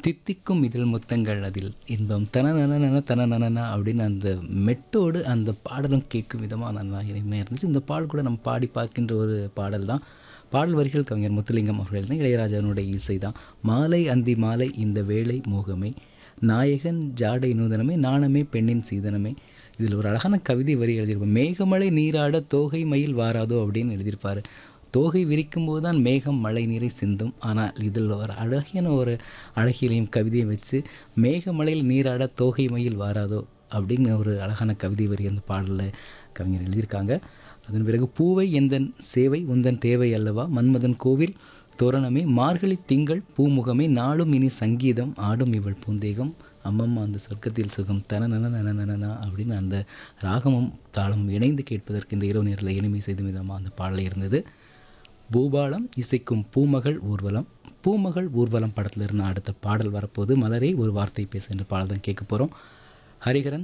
தித்திக்கும் இதழ் முத்தங்கள் அதில் இன்பம் தனநன தனநனா அப்படின்னு அந்த மெட்டோடு அந்த பாடலும் கேட்கும் விதமாக நல்லா இனிமையாக இருந்துச்சு இந்த பாடல் கூட நம்ம பாடி பார்க்கின்ற ஒரு பாடல் தான் பாடல் வரிகள் கவிஞர் முத்துலிங்கம் அவர்கள் தான் இளையராஜாவினுடைய இசை தான் மாலை அந்தி மாலை இந்த வேளை மோகமே நாயகன் ஜாடை நூதனமே நாணமே பெண்ணின் சீதனமே இதில் ஒரு அழகான கவிதை வரி எழுதியிருப்போம் மேகமலை நீராட தோகை மயில் வாராதோ அப்படின்னு எழுதியிருப்பார் தோகை விரிக்கும் போது தான் மேகம் மழை நீரை சிந்தும் ஆனால் இதில் ஒரு அழகியான ஒரு அழகியலையும் கவிதையை வச்சு மேகமலையில் நீராட தோகை மயில் வாராதோ அப்படின்னு ஒரு அழகான கவிதை வரி அந்த பாடலில் கவிஞர் எழுதியிருக்காங்க அதன் பிறகு பூவை எந்தன் சேவை உந்தன் தேவை அல்லவா மன்மதன் கோவில் தோரணமே மார்கழி திங்கள் பூமுகமே நாளும் இனி சங்கீதம் ஆடும் இவள் பூந்தேகம் அம்மம்மா அந்த சொர்க்கத்தில் சுகம் தன நன நன நனனா அப்படின்னு அந்த ராகமும் தாளமும் இணைந்து கேட்பதற்கு இந்த இரவு நேரில் இனிமை செய்த விதமாக அந்த பாடல் இருந்தது பூபாலம் இசைக்கும் பூமகள் ஊர்வலம் பூமகள் ஊர்வலம் படத்தில் இருந்து அடுத்த பாடல் வரப்போது மலரே ஒரு வார்த்தை பேசு என்ற பாடல் தான் கேட்க போகிறோம் ஹரிஹரன்